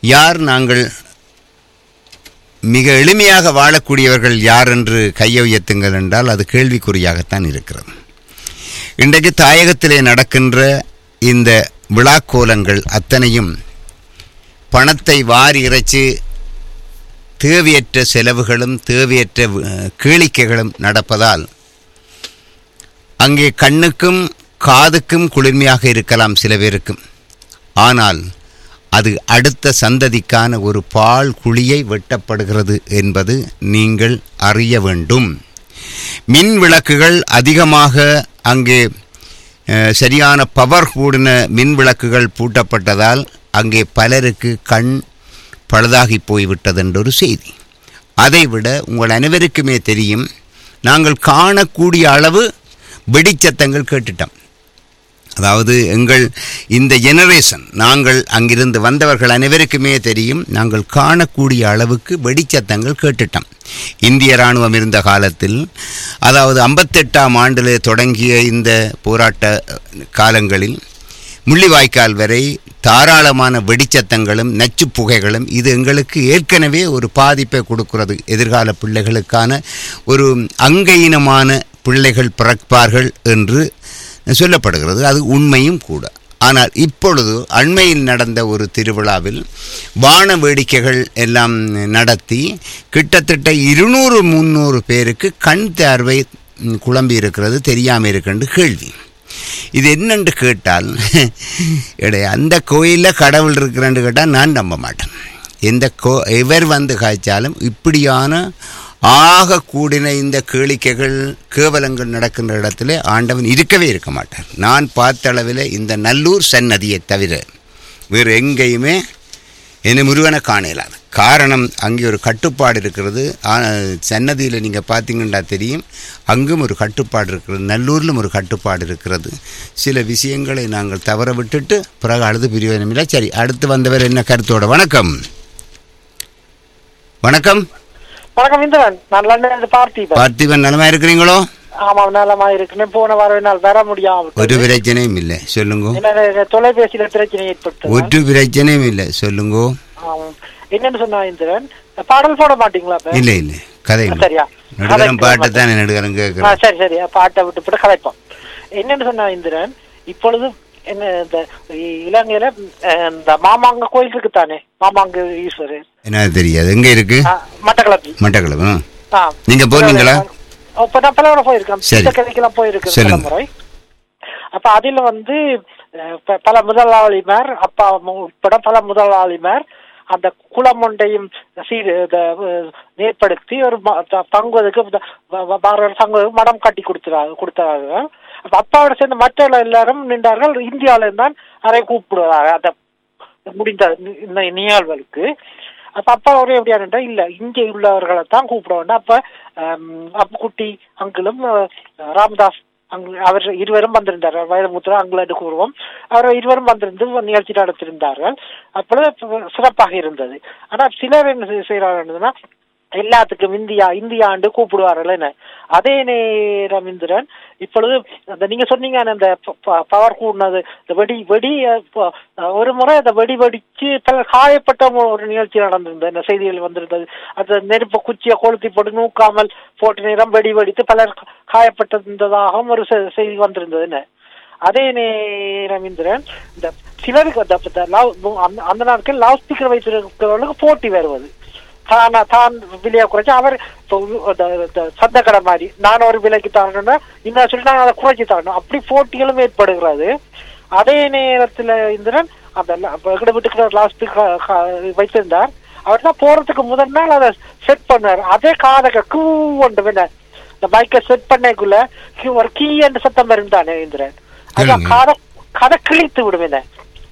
யார் நாங்கள் மிக எளிமையாக வாழக்கூடியவர்கள் யார் என்று கையை உயர்த்துங்கள் என்றால் அது கேள்விக்குறியாகத்தான் இருக்கிறது இன்றைக்கு தாயகத்திலே நடக்கின்ற இந்த விழாக்கோலங்கள் அத்தனையும் பணத்தை வாரி இறைச்சி தேவையற்ற செலவுகளும் தேவையற்ற அஹ், கேளிக்கைகளும் நடப்பதால் அங்கே கண்ணுக்கும் காதுக்கும் குளிர்மையாக இருக்கலாம் சில பேருக்கும் ஆனால் அது அடுத்த சந்ததிக்கான ஒரு பால் குழியை வெட்டப்படுகிறது என்பது நீங்கள் அறிய வேண்டும் மின் விளக்குகள் அதிகமாக அங்கே அஹ், சரியான பவர் கூடின மின் விளக்குகள் பூட்டப்பட்டதால் அங்கே பலருக்கு கண் பழுதாகி போய்விட்டது என்றொரு செய்தி அதைவிட உங்கள் அனைவருக்குமே தெரியும் நாங்கள் காணக்கூடிய அளவு வெடிச்சத்தங்கள் கேட்டுட்டோம் அதாவது எங்கள் இந்த ஜெனரேஷன் நாங்கள் அங்கிருந்து வந்தவர்கள் அனைவருக்குமே தெரியும் நாங்கள் காணக்கூடிய அளவுக்கு வெடிச்சத்தங்கள் கேட்டுட்டோம் இந்திய இராணுவம் இருந்த காலத்தில் அதாவது ஐம்பத்தெட்டாம் ஆண்டில் தொடங்கிய இந்த போராட்ட காலங்களில் முள்ளிவாய்க்கால் வரை தாராளமான வெடிச்சத்தங்களும் நச்சுப் புகைகளும் இது எங்களுக்கு ஏற்கனவே ஒரு பாதிப்பை கொடுக்கிறது எதிர்கால பிள்ளைகளுக்கான ஒரு அங்கீனமான பிள்ளைகள் பிறப்பார்கள் என்று சொல்லப்படுகிறது அது உண்மையும் கூட ஆனால் இப்பொழுது அண்மையில் நடந்த ஒரு திருவிழாவில் வான வேடிக்கைகள் எல்லாம் நடத்தி கிட்டத்தட்ட இருநூறு முந்நூறு பேருக்கு கண் தேர்வை ம், குழம்பி இருக்கிறது தெரியாமல் இருக்குன்னு கேள்வி இது என்னன்னு கேட்டால் எடே அந்த கோயிலில் கடவுள் இருக்கிறேன்னு கேட்டால் நான் நம்ப மாட்டேன் எந்த கோ எவர் வந்து காய்ச்சாலும் இப்படியான ஆக கூடின இந்த கேளிக்கைகள் கேவலங்கள் நடக்கின்ற இடத்துல ஆண்டவன் இருக்கவே இருக்க மாட்டார் நான் பார்த்த அளவில் இந்த நல்லூர் சன்னதியை தவிர வேறு எங்கேயுமே என்னை முருகனை காண இயலாது காரணம் அங்கே ஒரு கட்டுப்பாடு இருக்கிறது சன்னதியில் நீங்கள் பார்த்தீங்கன்னா தெரியும் அங்கும் ஒரு கட்டுப்பாடு இருக்கிறது நல்லூரிலும் ஒரு கட்டுப்பாடு இருக்கிறது சில விஷயங்களை நாங்கள் தவற விட்டுட்டு பிறகு அழுது பிரிவனமில்லை சரி அடுத்து வந்தவர் என்ன கருத்தோட வணக்கம் வணக்கம் வணக்கம் இந்திரன் நான் லண்டன் பார்த்திபன் பார்த்திபன் நலமா இருக்கிறீங்களோ ஆமாம் நலமா இருக்கிறேன் போன வாரம் என்னால் வர முடியாம ஒரு பிரச்சனையும் இல்லை சொல்லுங்க என்ன தொலைபேசியில பிரச்சனை ஏற்பட்டு ஒரு பிரச்சனையும் இல்லை சொல்லுங்க ஆமாம். என்னன்னு சொன்னா இந்திரன் பாடல் போட மாட்டீங்களா இப்ப? இல்லை இல்லை கதை இல்லை சரியா நடுகரம் பாட்டை தான் நடுகரம் ஆ, கேட்குறேன் சரி சரி பாட்டை விட்டு போட்டு கலைப்போம் என்னன்னு சொன்னா இந்திரன் இப்பொழுது என்ன இந்த இலங்கையில அஹ், இந்த மாமாங்க கோயில் இருக்கு தானே மாமாங்க ஈஸ்வரர் என்ன தெரியாது எங்க இருக்கு ஆ, மட்டக்களப்பு மட்டக்களப்பு ஆ. ஆ. நீங்க போனீங்களா? இப்ப நான் பல முறை போயிருக்கேன் சரி. கதைக்கெல்லாம் போயிருக்கேன் பல சொல்லுங்க. முறை அப்ப அதுல வந்து அஹ், ப- பல முதலாளிமார் அப்பா அம்மா உட்பட பல முதலாளிமார் அந்த குளம் ஒன்றையும் சீர் இத, அஹ், ஏற்படுத்தி ஒரு ம- த- தங்குவதற்கு இந்த வ- வ- வார தங்குவதற்கு மடம் கட்டி கொடுத்துறாங்க கொடுத்தாங்க அப்ப அப்பாவோட சேர்ந்த மற்ற எல்லாரும் நின்றார்கள் இந்தியாவில இருந்தான் அதை கூப்பிடுவாங்க அந்த முடிந்த நி- இந்த நிகழ்வுகளுக்கு அப்ப அப்பா ஒரே எப்படியாருன்றா இல்ல இங்கே உள்ளவர்களை தான் கூப்பிட வேண்டாம் அப்ப ஆம், அப்புக்குட்டி அங்கிளும் அஹ், ராமதாஸ் அங்கு அவர் இருவரும் வந்திருந்தார் வயதுமுத்திர அங்குல என்று கூறுவோம் அவர் இருவரும் வந்திருந்து ஒரு நிகழ்ச்சி நடத்திருந்தார்கள் அப்பொழுது சிறப்பாக இருந்தது ஆனா சிலர் என்ன செய்- செய்யறாருன்னா எல்லாத்துக்கும் இந்தியா இந்தியா ஆண்டு கூப்பிடுவார்கள் என்ன அதே நேரம் இந்திரன் இப்பொழுது அந்த நீங்க சொன்னீங்க அந்த பவர் கூடினது இந்த வெடி வெடி அஹ், ப- அஹ், ஒரு முறை அந்த வெடி வெடிச்சு பல காயப்பட்ட மு- ஒரு நிகழ்ச்சி நடந்திருந்தது இந்த செய்திகள் வந்திருந்தது அந்த நெருப்பு குச்சியை கொளுத்தி போட்டு நூக்காமல் போட்ட நேரம் வெடி வெடித்து பலர் கா- காயப்பட்டிருந்ததாகவும் ஒரு செ- செய்தி வந்திருந்தது என்ன அதே நேரம் இந்திரன் இந்த சிலருக்கு அந்த- அந்த லவ்- அந்த- அந்த நாட்கள் லவுட் ஸ்பீக்கர் வைத்திருக்கிறவர்களுக்கு போட்டி வருவது தான் தான் விலையை குறைச்சு அவர் இப்ப உ- அந்த- அந்த சந்த கடை மாதிரி நான் ஒரு விலைக்கு தரணும்னா இன்னும் சொல்லி நான் அதை குறைச்சி தரணும் அப்படி போட்டிகளும் ஏற்படுகிறது அதே நேரத்துல இந்திரன் அந்த ல- அப்ப எங்கட வீட்டுக்கு லாஸ்ட் வைத்திருந்தார் அவர் தான் போறதுக்கு முதல் நாள் அதை செட் பண்ணார் அதே காதக கூ ஒன்று என்ன இந்த பைக்கை செட் பண்ணக்குள்ள கீ- ஒரு கீ என்று சத்தம் இருந்தானே இந்திரன் அதான் கேளுங்க. கதை கதை கிழித்து விடும் என்ன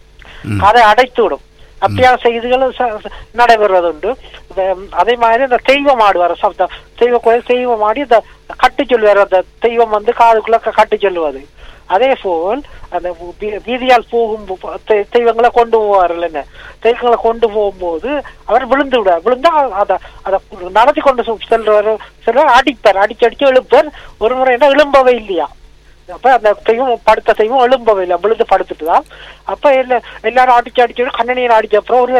ம். அதை அடைத்து விடும் அப்படியான செய்திகளும் ச- ச- நடைபெறுவது உண்டு இந்த- அதே மாதிரி இந்த தெய்வம் ஆடுவார் சப்தம் தெய்வ கோயில் தெய்வம் ஆடி இந்த கட்டு சொல்லுவார் அந்த தெய்வம் வந்து காதுக்குள்ள க- கட்டு சொல்லுவது அதே போல் அந்த வீ- வீதியால் போகும் போ- தெ- தெய்வங்களை கொண்டு போவார்கள் என்ன தெய்வங்களை கொண்டு போகும்போது அவர் விழுந்து விடுவார் விழுந்தா அதை அதை நடத்தி கொண்டு செ- செல்றவர் செல்வர் அடிப்பார் அடிச்சு அடிச்சு எழுப்பார் ஒரு முறை என்ன எழும்பவே இல்லையா அப்ப அந்த தெய்வம் படுத்த தெய்வம் எழும்பவே இல்லை விழுந்து படுத்துட்டு தான் அப்ப எல்லா எல்லாரும் அடிச்சு அடிச்சு கண்ணனியை அடிச்ச அப்புறம் ஒரு